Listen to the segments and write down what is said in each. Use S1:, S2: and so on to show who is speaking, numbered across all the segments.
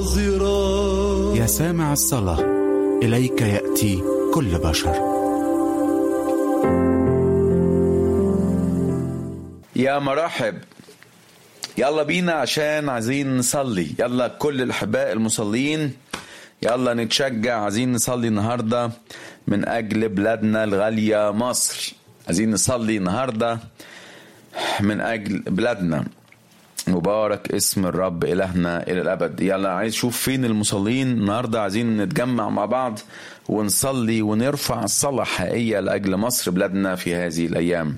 S1: يا سامع الصلاة إليك يأتي كل بشر
S2: يا مرحب يلا بينا عشان عايزين نصلي يلا كل الأحباء المصلين يلا نتشجع عايزين نصلي النهاردة من أجل بلادنا الغالية مصر عايزين نصلي النهاردة من أجل بلادنا مبارك اسم الرب إلهنا إلى الأبد يلا عايز شوف فين المصلين النهاردة عايزين نتجمع مع بعض ونصلي ونرفع صلاة حقيقية لأجل مصر بلادنا في هذه الأيام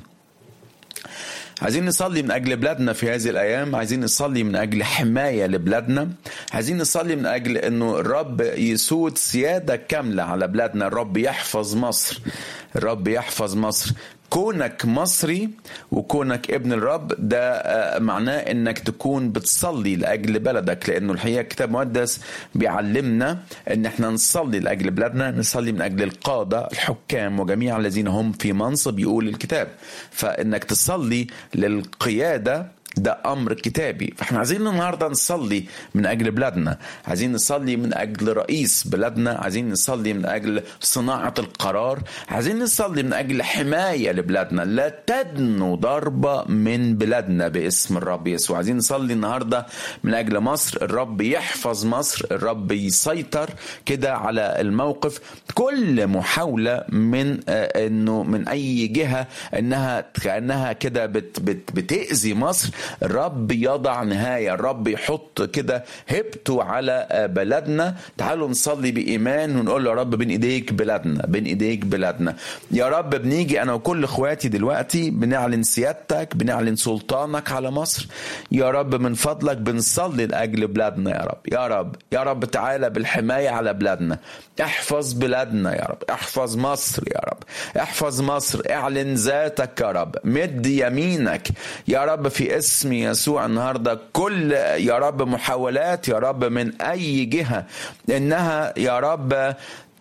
S2: عايزين نصلي من اجل بلادنا في هذه الايام عايزين نصلي من اجل حمايه لبلادنا عايزين نصلي من اجل انه الرب يسود سياده كامله على بلادنا الرب يحفظ مصر الرب يحفظ مصر كونك مصري وكونك ابن الرب ده معناه انك تكون بتصلي لاجل بلدك لانه الحقيقه الكتاب المقدس بيعلمنا ان احنا نصلي لاجل بلادنا نصلي من اجل القاده الحكام وجميع الذين هم في منصب يقول الكتاب فانك تصلي للقياده ده امر كتابي فاحنا عايزين النهارده نصلي من اجل بلادنا عايزين نصلي من اجل رئيس بلادنا عايزين نصلي من اجل صناعه القرار عايزين نصلي من اجل حمايه لبلادنا لا تدنو ضربه من بلادنا باسم الرب يسوع عايزين نصلي النهارده من اجل مصر الرب يحفظ مصر الرب يسيطر كده على الموقف كل محاوله من انه من اي جهه انها كانها كده بت بت بتاذي مصر الرب يضع نهايه الرب يحط كده هبته على بلدنا تعالوا نصلي بايمان ونقول له يا رب بين ايديك بلادنا بين ايديك بلادنا يا رب بنيجي انا وكل اخواتي دلوقتي بنعلن سيادتك بنعلن سلطانك على مصر يا رب من فضلك بنصلي لاجل بلادنا يا رب يا رب يا رب تعالى بالحمايه على بلادنا احفظ بلادنا يا رب احفظ مصر يا رب احفظ مصر اعلن ذاتك يا رب مد يمينك يا رب في اسم يسوع النهارده كل يا رب محاولات يا رب من اي جهه انها يا رب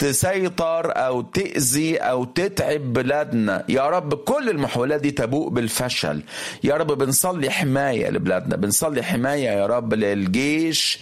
S2: تسيطر او تاذي او تتعب بلادنا يا رب كل المحاولات دي تبوء بالفشل يا رب بنصلي حمايه لبلادنا بنصلي حمايه يا رب للجيش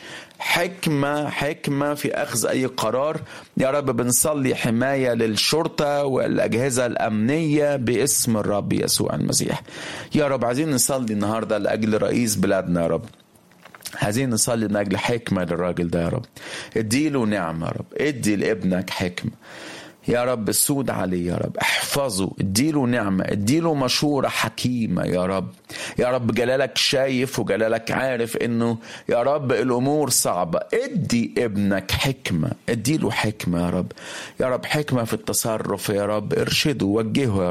S2: حكمة حكمة في أخذ أي قرار يا رب بنصلي حماية للشرطة والأجهزة الأمنية باسم الرب يسوع المسيح يا رب عايزين نصلي النهاردة لأجل رئيس بلادنا يا رب عايزين نصلي من أجل حكمة للراجل ده يا رب اديله نعمة يا رب ادي لابنك حكمة يا رب السود عليه يا رب احفظه اديله نعمة اديله مشورة حكيمة يا رب يا رب جلالك شايف وجلالك عارف انه يا رب الامور صعبة ادي ابنك حكمة اديله حكمة يا رب يا رب حكمة في التصرف يا رب ارشده وجهه يا